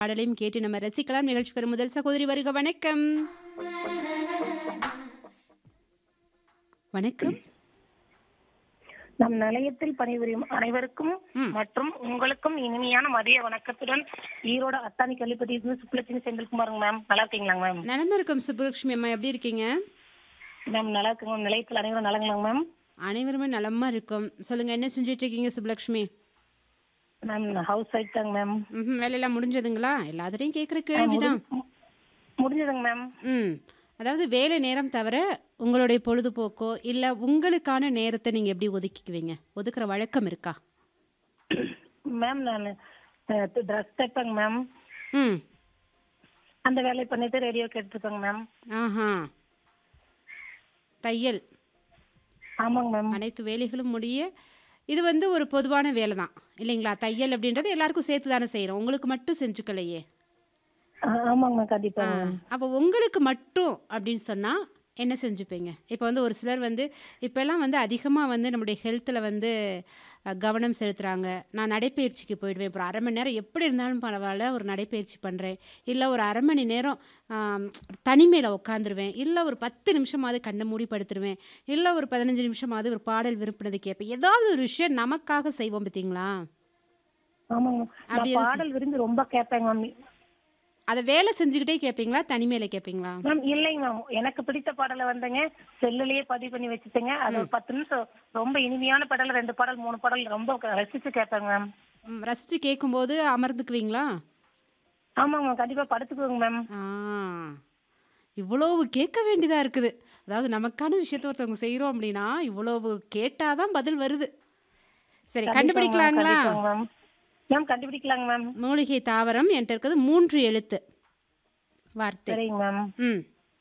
பாடலையும் கேட்டு நம்ம ரசிக்கலாம் நிகழ்ச்சி வரும் முதல் சகோதரி வருக வணக்கம் வணக்கம் நம் நிலையத்தில் பணிபுரியும் அனைவருக்கும் ம். மற்றும் உங்களுக்கும் இனிமையான மதிய வணக்கத்துடன் ஈரோடு அத்தானி கல்விப்பட்டி சுப்புலட்சுமி செந்தில்குமாருங்க மேம் நல்லா இருக்கீங்களாங்க மேம் நலமா இருக்கும் சுப்புலட்சுமி அம்மா எப்படி இருக்கீங்க மேம் நல்லா இருக்குங்க மேம். நிலையத்தில் அனைவரும் நலங்களாங்க மேம் அனைவருமே நலமா இருக்கும் சொல்லுங்க என்ன செஞ்சுட்டு இருக்கீங்க சுப்புலட்சுமி மேம் ஹவுஸ் ஒய்ஃப் தாங்க மேம் ம் வேலையெல்லாம் முடிஞ்சதுங்களா எல்லாத்துலேயும் கேட்குற கேள்விதான் மு- முடிஞ்சதுங்க மேம் ம் அதாவது வேலை நேரம் தவிர உங்களுடைய பொழுதுபோக்கோ இல்லை உங்களுக்கான நேரத்தை நீங்கள் எப்படி ஒதுக்கிக்குவீங்க ஒதுக்குற வழக்கம் இருக்கா மேம் நான் ட்ரெஸ் தைப்பேங்க மேம் ம் அந்த வேலையை பண்ணிட்டு ரேடியோ கேட்டுருக்கேங்க மேம் ஆஹா தையல் ஆமாங்க மேம் அனைத்து வேலைகளும் முடிய இது வந்து ஒரு பொதுவான வேலை தான் இல்லைங்களா தையல் அப்படின்றது எல்லாருக்கும் சேர்த்து தானே செய்கிறோம் உங்களுக்கு மட்டும் செஞ்சுக்கலையே ஆ, ஆமாங்க மேம் கண்டிப்பாங்க மேம் அப்போ உங்களுக்கு மட்டும் அப்படின்னு சொன்னால் என்ன செஞ்சுப்பீங்க இப்போ வந்து ஒரு சிலர் வந்து இப்போல்லாம் வந்து அதிகமாக வந்து நம்முடைய ஹெல்த்தில் வந்து அஹ், கவனம் செலுத்துகிறாங்க நான் நடைப்பயிற்சிக்கு போயிடுவேன் இப்போ ஒரு அரை மணி நேரம் எப்படி இருந்தாலும் பரவாயில்ல ஒரு நடைப்பயிற்சி பண்ணுறேன் இல்லை ஒரு அரை மணி நேரம் ஆம், தனிமையில் உட்காந்துருவேன் இல்லை ஒரு பத்து நிமிஷமாவது கண்ணை மூடி படுத்துருவேன் இல்லை ஒரு பதினஞ்சு நிமிஷமாவது ஒரு பாடல் விருப்பினது கேட்பேன் ஏதாவது ஒரு விஷயம் நமக்காக செய்வோம் பார்த்தீங்களா ஆமாங்க மேம் அப்படி நான் பாடல் விரும்பி ரொம்ப கேட்பேங்க மேம் அதை வேலை செஞ்சுக்கிட்டே கேட்பீங்களா தனிமையில் கேட்பீங்களா மேம் இல்லைங்க மேம் எனக்கு பிடித்த பாடலை வந்துங்க செல்லுலயே பதிவு பண்ணி வச்சுட்டேங்க அது ஒரு பத்து நிமிஷம் ரொம்ப இனிமையான பாடல் ரெண்டு பாடல் மூணு பாடல் ரொம்ப ரசிச்சு கேட்பேங்க மேம் ம், ரசித்து கேட்கும்போது அமர்ந்துக்குவீங்களா ஆமாங்க மேம் கண்டிப்பா படுத்துக்குவோங்க மேம் ஆ இவ்வளவு கேட்க வேண்டியதாக இருக்குது அதாவது நமக்கான விஷயத்த ஒருத்தவங்க செய்கிறோம் அப்படின்னா இவ்வளவு கேட்டால் தான் பதில் வருது சரி கண்டுபிடிக்கலாங்களா மேம் மேம் கண்டுபிடிக்கலாங்க மேம் மூலிகை தாவரம் என்கிட்ட இருக்கிறது மூன்று எழுத்து வார்த்தை சரிங்க மேம் ம்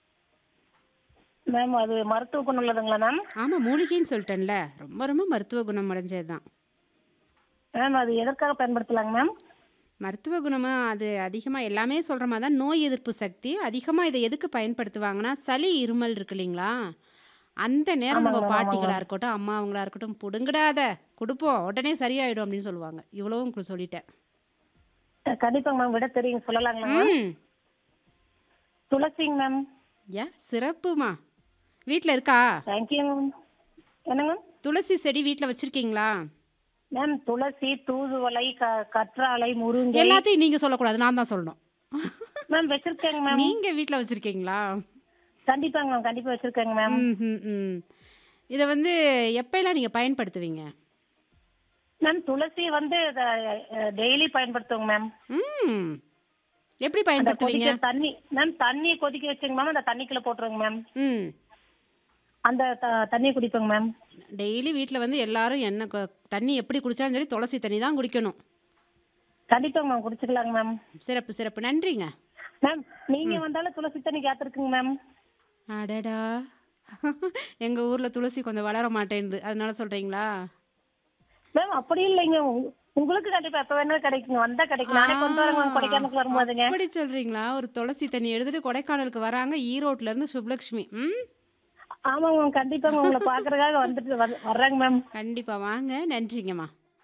மேம் அது மருத்துவ குணம் உள்ளதுங்களா மேம் ஆமாம் மூலிகைன்னு சொல்லிட்டேன்ல ரொம்ப ரொம்ப மருத்துவ குணம் அடைஞ்சது தான் மேம் அது எதற்காக பயன்படுத்தலாங்க மேம் மருத்துவ குணமாக அது அதிகமாக எல்லாமே சொல்கிற மாதிரி தான் நோய் எதிர்ப்பு சக்தி அதிகமாக இதை எதுக்கு பயன்படுத்துவாங்கன்னா சளி இருமல் இருக்கு இல்லைங்களா அந்த நேரம் நம்ம பாட்டிகளாக இருக்கட்டும் அம்மாவங்களா இருக்கட்டும் புடுங்கிடாத கொடுப்போம் உடனே சரியாயிடும் அப்படின்னு சொல்லுவாங்க இவ்வளவும் உங்களுக்கு சொல்லிட்டேன் அஹ் கண்டிப்பாங்க மேம் விட தெரியும் சொல்லலாங்களா மேம் ம் துளசிங்க மேம் ஏ சிறப்புமா வீட்டில் இருக்கா தேங்க்யூ மேம் என்னங்க மேம் துளசி செடி வீட்டில் வச்சுருக்கீங்களா மேம் துளசி தூதுவளை க கற்றாழை முருங்கை எல்லாத்தையும் நீங்கள் சொல்லக்கூடாது நான் தான் சொல்லணும் மேம் வச்சிருக்கேங்க மேம் நீங்கள் வீட்டில் வச்சுருக்கீங்களா கண்டிப்பாங்க மேம் கண்டிப்பா வச்சிருக்கேங்க மேம் ம் ம் ம் இதை வந்து எப்போல்லாம் நீங்கள் பயன்படுத்துவீங்க மேம் துளசி வந்து டெய்லி பயன்படுத்துவோங்க மேம் ம் எப்படி அந்த பயன்படுத்துவீங்க கொதிக்க தண்ணி மேம் தண்ணி கொதிக்க வச்சுங்க மேம் அந்த தண்ணிக்குள்ள போட்டுருங்க மேம் ம் அந்த த- தண்ணியை குடிப்பேங்க மேம் டெய்லி வீட்டில் வந்து எல்லாரும் என்ன கொ- தண்ணி எப்படி குடித்தாலும் சரி துளசி தண்ணி தான் குடிக்கணும் கண்டிப்பாங்க மேம் குடிச்சுக்கலாங்க மேம் சிறப்பு சிறப்பு நன்றிங்க மேம் நீங்க வந்தாலும் துளசி தண்ணி காத்திருக்குங்க மேம் அடடா எங்கள் ஊரில் துளசி கொஞ்சம் வளர மாட்டேங்குது அதனால சொல்கிறீங்களா மேம் அப்படி இல்லைங்க உங்க- உங்களுக்கு கண்டிப்பா எப்ப வேணாலும் கிடைக்குங்க வந்தா கிடைக்கும் நானே கொண்டு வரேங்க மேம் கொடைக்கானலுக்கு வரும்போதுங்க அப்படி சொல்கிறீங்களா ஒரு துளசி தண்ணி எடுத்துட்டு கொடைக்கானலுக்கு வராங்க ஈரோட்ல இருந்து சுப்லக்ஷ்மி ம் ஆமாங்க மேம் கண்டிப்பாங்க உங்களை பாக்குறதுக்காக வந்துட்டு வர- வர்றாங்க மேம் கண்டிப்பாக வாங்க நன்றிங்கம்மா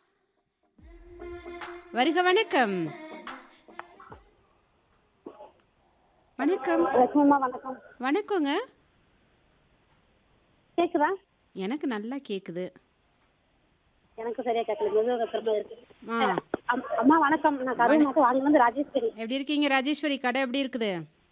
வருக வணக்கம் வணக்கம் லட்சுமிமா வணக்கம் வணக்கங்க கேக்குதா எனக்கு நல்லா கேட்குது எனக்கு சரியா கேட்கல மெதுவாக திரும்ப இருக்கு ஆ அம்- அம்மா வணக்கம் நான் கரூர் மாவட்டம் வாங்கி வந்து ராஜேஸ்வரி எப்படி இருக்கீங்க ராஜேஸ்வரி கடை எப்படி இருக்குது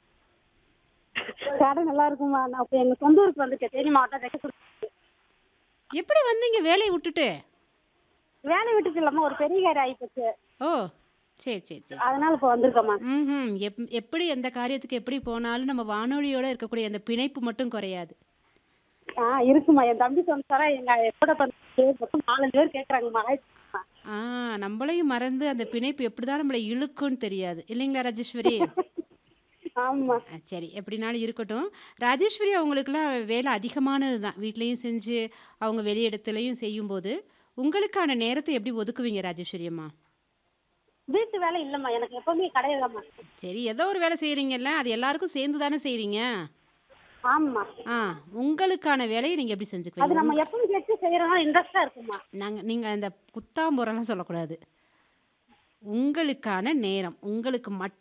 கடை நல்லா இருக்குமா நான் இப்போ எங்க சொந்த ஊருக்கு வந்துட்டேன் தேனி மாவட்டம் வெக்கசூர். எப்படி வந்தீங்க வேலையை விட்டுட்டு வேலை விட்டுட்டு இல்லாம ஒரு பெரிய காரி ஆயிப்போச்சு ஓ சரி சரி சரி அதனால இப்போ வந்திருக்கோம்மா ம் எப் எப்படி எந்த காரியத்துக்கு எப்படி போனாலும் நம்ம வானொலியோட இருக்கக்கூடிய அந்த பிணைப்பு மட்டும் குறையாது ஆ இருக்குமா என் தம்பி சொன்னாரா எங்க எப்பட பண்ணி மொத்தம் நாலு பேர் கேட்கறாங்கம்மா ஆயிடுச்சுமா. ஆ நம்மளையும் மறந்து அந்த பிணைப்பு எப்படி தான் நம்மளை இழுக்குன்னு தெரியாது இல்லைங்களா ராஜேஸ்வரி ஆமா ஆ, சரி எப்படினாலும் இருக்கட்டும் ராஜேஸ்வரி அவங்களுக்குலாம் வேலை அதிகமானது தான் வீட்லேயும் செஞ்சு அவங்க வெளியிடத்துலையும் செய்யும்போது உங்களுக்கான நேரத்தை எப்படி ஒதுக்குவீங்க ராஜேஸ்வரி அம்மா வீட்டு வேலை இல்லம்மா எனக்கு எப்பவுமே கடையிலம்மா சரி ஏதோ ஒரு வேலை செய்கிறீங்கல்ல அது எல்லாருக்கும் சேர்ந்து தானே செய்கிறீங்க ஆமா ஆ உங்களுக்கான வேலையை நீங்கள் எப்படி அது செஞ்சுக்குவீங்க நம்ம எப்பவும் கேட்டு செய்யறோம் இன்ட்ரெஸ்டா இருக்குமா நாங்கள் நீங்கள் அந்த குத்தாம்புறம்லாம் சொல்லக்கூடாது உங்களுக்கான நேரம் உங்களுக்கு மட்டும்